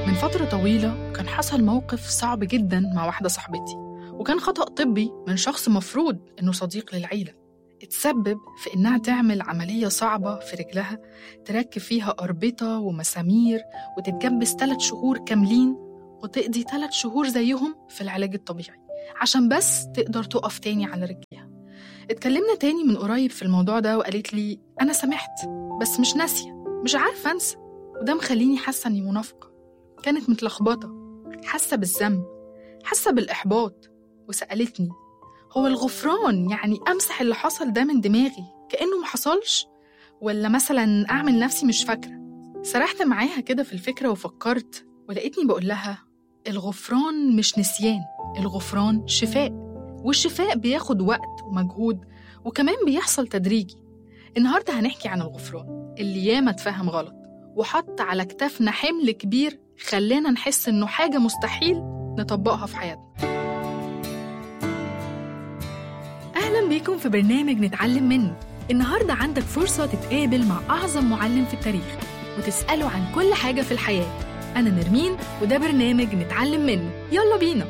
من فترة طويلة كان حصل موقف صعب جدا مع واحدة صاحبتي وكان خطأ طبي من شخص مفروض إنه صديق للعيلة اتسبب في إنها تعمل عملية صعبة في رجلها تركب فيها أربطة ومسامير وتتجبس ثلاث شهور كاملين وتقضي ثلاث شهور زيهم في العلاج الطبيعي عشان بس تقدر تقف تاني على رجليها اتكلمنا تاني من قريب في الموضوع ده وقالت لي أنا سمحت بس مش ناسية مش عارفة أنسى وده مخليني حاسة إني منافقة كانت متلخبطة حاسة بالذنب حاسة بالإحباط وسألتني هو الغفران يعني أمسح اللي حصل ده من دماغي كأنه ما حصلش ولا مثلا أعمل نفسي مش فاكرة سرحت معاها كده في الفكرة وفكرت ولقيتني بقول لها الغفران مش نسيان الغفران شفاء والشفاء بياخد وقت ومجهود وكمان بيحصل تدريجي النهاردة هنحكي عن الغفران اللي ياما اتفهم غلط وحط على كتافنا حمل كبير خلانا نحس إنه حاجة مستحيل نطبقها في حياتنا أهلا بيكم في برنامج نتعلم منه النهاردة عندك فرصة تتقابل مع أعظم معلم في التاريخ وتسأله عن كل حاجة في الحياة أنا نرمين وده برنامج نتعلم منه يلا بينا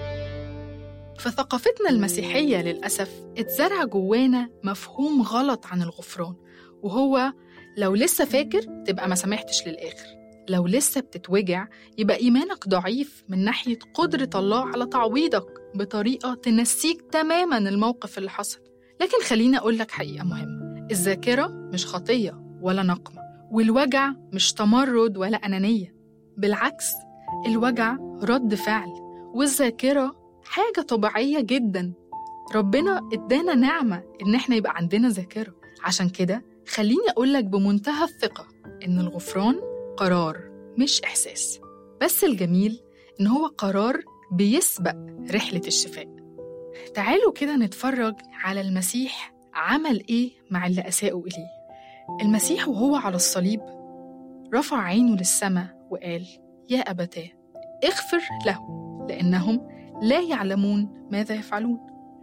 في ثقافتنا المسيحية للأسف اتزرع جوانا مفهوم غلط عن الغفران وهو لو لسه فاكر تبقى ما سامحتش للآخر لو لسه بتتوجع يبقى إيمانك ضعيف من ناحية قدرة الله على تعويضك بطريقة تنسيك تماما الموقف اللي حصل لكن خليني أقول لك حقيقة مهمة الذاكرة مش خطية ولا نقمة والوجع مش تمرد ولا أنانية بالعكس الوجع رد فعل والذاكرة حاجة طبيعية جدا ربنا ادانا نعمة إن احنا يبقى عندنا ذاكرة عشان كده خليني أقولك بمنتهى الثقة إن الغفران قرار مش إحساس بس الجميل إن هو قرار بيسبق رحلة الشفاء تعالوا كده نتفرج على المسيح عمل إيه مع اللي أساءوا إليه المسيح وهو على الصليب رفع عينه للسماء وقال يا أبتاه اغفر لهم لأنهم لا يعلمون ماذا يفعلون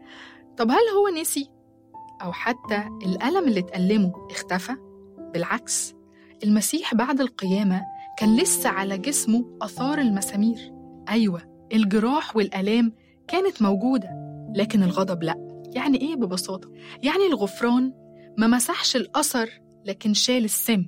طب هل هو نسي أو حتى الألم اللي اتألمه اختفى؟ بالعكس المسيح بعد القيامة كان لسه على جسمه أثار المسامير أيوة الجراح والآلام كانت موجودة لكن الغضب لأ يعني إيه ببساطة؟ يعني الغفران ما مسحش الأثر لكن شال السم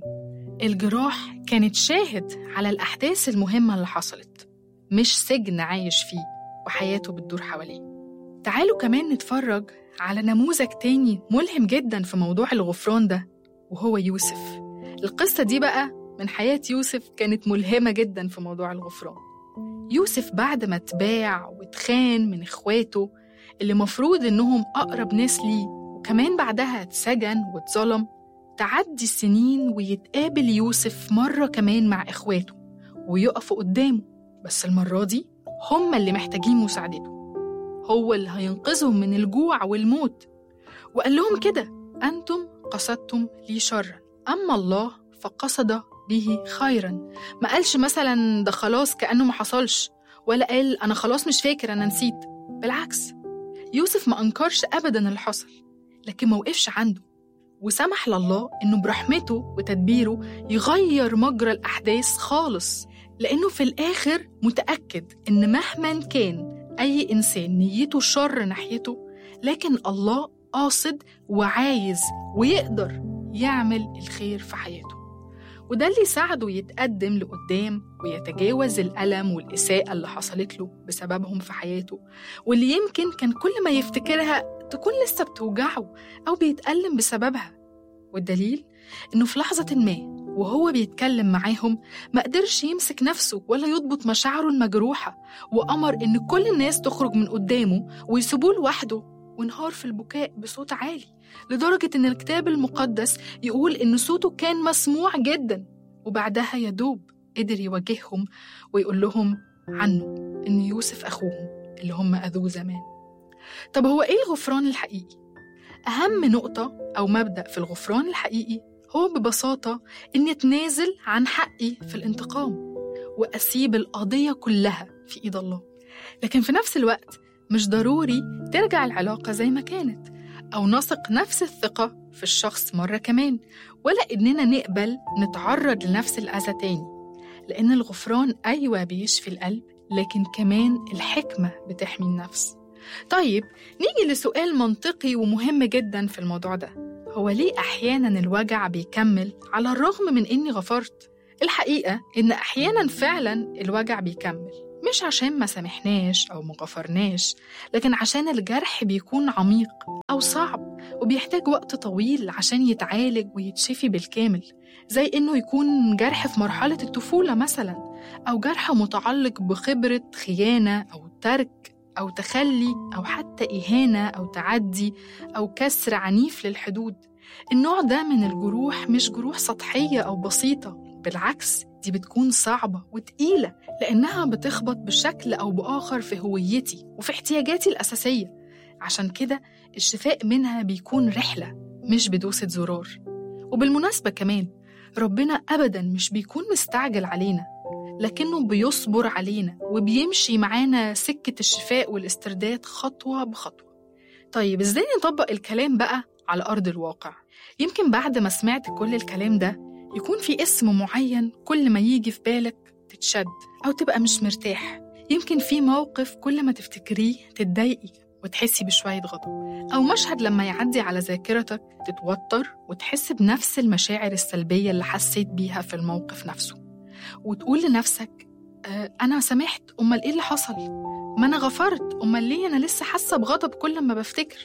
الجراح كانت شاهد على الأحداث المهمة اللي حصلت مش سجن عايش فيه وحياته بتدور حواليه تعالوا كمان نتفرج على نموذج تاني ملهم جدا في موضوع الغفران ده وهو يوسف القصة دي بقى من حياة يوسف كانت ملهمة جدا في موضوع الغفران يوسف بعد ما اتباع واتخان من اخواته اللي مفروض انهم اقرب ناس ليه وكمان بعدها اتسجن واتظلم تعدي السنين ويتقابل يوسف مرة كمان مع اخواته ويقفوا قدامه بس المرة دي هم اللي محتاجين مساعدته هو اللي هينقذهم من الجوع والموت وقال لهم كده أنتم قصدتم لي شرا أما الله فقصد به خيرا ما قالش مثلا ده خلاص كأنه ما حصلش ولا قال أنا خلاص مش فاكر أنا نسيت بالعكس يوسف ما أنكرش أبدا اللي حصل لكن ما وقفش عنده وسمح لله إنه برحمته وتدبيره يغير مجرى الأحداث خالص لأنه في الآخر متأكد إن مهما كان أي إنسان نيته شر ناحيته لكن الله قاصد وعايز ويقدر يعمل الخير في حياته وده اللي ساعده يتقدم لقدام ويتجاوز الألم والإساءة اللي حصلت له بسببهم في حياته واللي يمكن كان كل ما يفتكرها تكون لسه بتوجعه أو بيتألم بسببها والدليل إنه في لحظة ما وهو بيتكلم معاهم ما قدرش يمسك نفسه ولا يضبط مشاعره المجروحة وأمر إن كل الناس تخرج من قدامه ويسيبوه لوحده وانهار في البكاء بصوت عالي لدرجة إن الكتاب المقدس يقول إن صوته كان مسموع جدا وبعدها يدوب قدر يواجههم ويقول لهم عنه إن يوسف أخوهم اللي هم أذوه زمان طب هو إيه الغفران الحقيقي؟ أهم نقطة أو مبدأ في الغفران الحقيقي هو ببساطة إني أتنازل عن حقي في الانتقام وأسيب القضية كلها في إيد الله لكن في نفس الوقت مش ضروري ترجع العلاقة زي ما كانت أو نثق نفس الثقة في الشخص مرة كمان ولا إننا نقبل نتعرض لنفس الأذى تاني لأن الغفران أيوة بيشفي القلب لكن كمان الحكمة بتحمي النفس طيب نيجي لسؤال منطقي ومهم جدا في الموضوع ده هو ليه أحيانا الوجع بيكمل على الرغم من إني غفرت؟ الحقيقة إن أحيانا فعلا الوجع بيكمل مش عشان ما سامحناش أو ما غفرناش لكن عشان الجرح بيكون عميق أو صعب وبيحتاج وقت طويل عشان يتعالج ويتشفي بالكامل زي إنه يكون جرح في مرحلة الطفولة مثلا أو جرح متعلق بخبرة خيانة أو ترك أو تخلي أو حتى إهانة أو تعدي أو كسر عنيف للحدود النوع ده من الجروح مش جروح سطحية أو بسيطة بالعكس دي بتكون صعبة وتقيلة لأنها بتخبط بشكل أو بآخر في هويتي وفي احتياجاتي الأساسية عشان كده الشفاء منها بيكون رحلة مش بدوسة زرار وبالمناسبة كمان ربنا أبدا مش بيكون مستعجل علينا لكنه بيصبر علينا وبيمشي معانا سكة الشفاء والاسترداد خطوة بخطوة طيب ازاي نطبق الكلام بقى على أرض الواقع؟ يمكن بعد ما سمعت كل الكلام ده يكون في اسم معين كل ما يجي في بالك تتشد أو تبقى مش مرتاح يمكن في موقف كل ما تفتكريه تتضايقي وتحسي بشوية غضب أو مشهد لما يعدي على ذاكرتك تتوتر وتحس بنفس المشاعر السلبية اللي حسيت بيها في الموقف نفسه وتقول لنفسك آه أنا سامحت أمال إيه اللي حصل؟ ما أنا غفرت أمال ليه أنا لسه حاسة بغضب كل ما بفتكر؟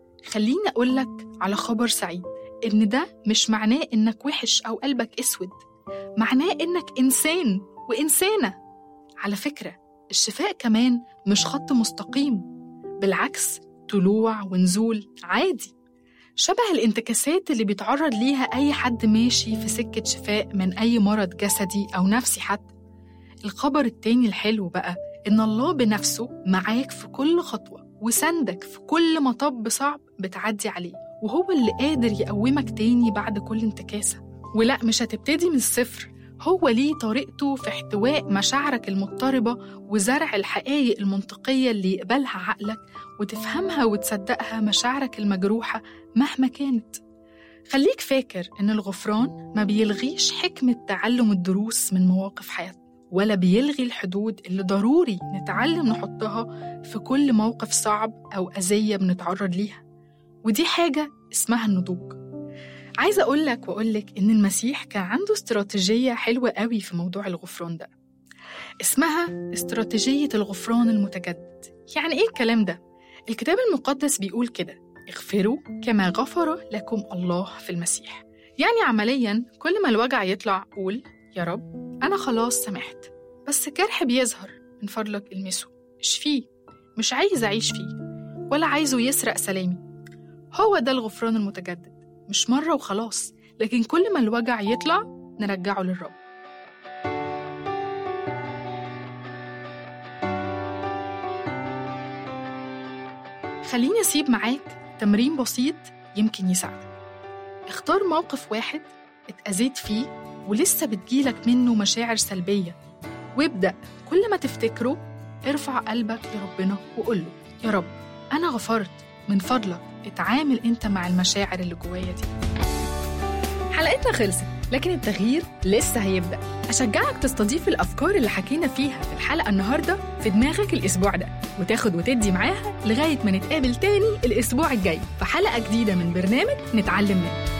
خليني أقولك على خبر سعيد إن ده مش معناه إنك وحش أو قلبك أسود معناه إنك إنسان وإنسانة على فكرة الشفاء كمان مش خط مستقيم بالعكس طلوع ونزول عادي شبه الانتكاسات اللي بيتعرض ليها أي حد ماشي في سكة شفاء من أي مرض جسدي أو نفسي حتى الخبر التاني الحلو بقى إن الله بنفسه معاك في كل خطوة وسندك في كل مطب صعب بتعدي عليه وهو اللي قادر يقومك تاني بعد كل انتكاسة ولا مش هتبتدي من الصفر هو ليه طريقته في احتواء مشاعرك المضطربة وزرع الحقائق المنطقية اللي يقبلها عقلك وتفهمها وتصدقها مشاعرك المجروحة مهما كانت خليك فاكر إن الغفران ما بيلغيش حكمة تعلم الدروس من مواقف حياتنا ولا بيلغي الحدود اللي ضروري نتعلم نحطها في كل موقف صعب أو أذية بنتعرض ليها ودي حاجة اسمها النضوج عايزة أقول لك وأقول لك إن المسيح كان عنده استراتيجية حلوة قوي في موضوع الغفران ده اسمها استراتيجية الغفران المتجدد يعني إيه الكلام ده؟ الكتاب المقدس بيقول كده اغفروا كما غفر لكم الله في المسيح يعني عمليا كل ما الوجع يطلع قول يا رب أنا خلاص سمحت بس الجرح بيظهر من فضلك المسه اشفيه مش عايز أعيش فيه ولا عايزه يسرق سلامي هو ده الغفران المتجدد مش مرة وخلاص لكن كل ما الوجع يطلع نرجعه للرب خليني أسيب معاك تمرين بسيط يمكن يساعدك اختار موقف واحد اتأذيت فيه ولسه بتجيلك منه مشاعر سلبية وابدأ كل ما تفتكره ارفع قلبك لربنا وقول له يا رب أنا غفرت من فضلك اتعامل انت مع المشاعر اللي جوايا دي حلقتنا خلصت لكن التغيير لسه هيبدأ أشجعك تستضيف الأفكار اللي حكينا فيها في الحلقة النهاردة في دماغك الأسبوع ده وتاخد وتدي معاها لغاية ما نتقابل تاني الأسبوع الجاي في حلقة جديدة من برنامج نتعلم منه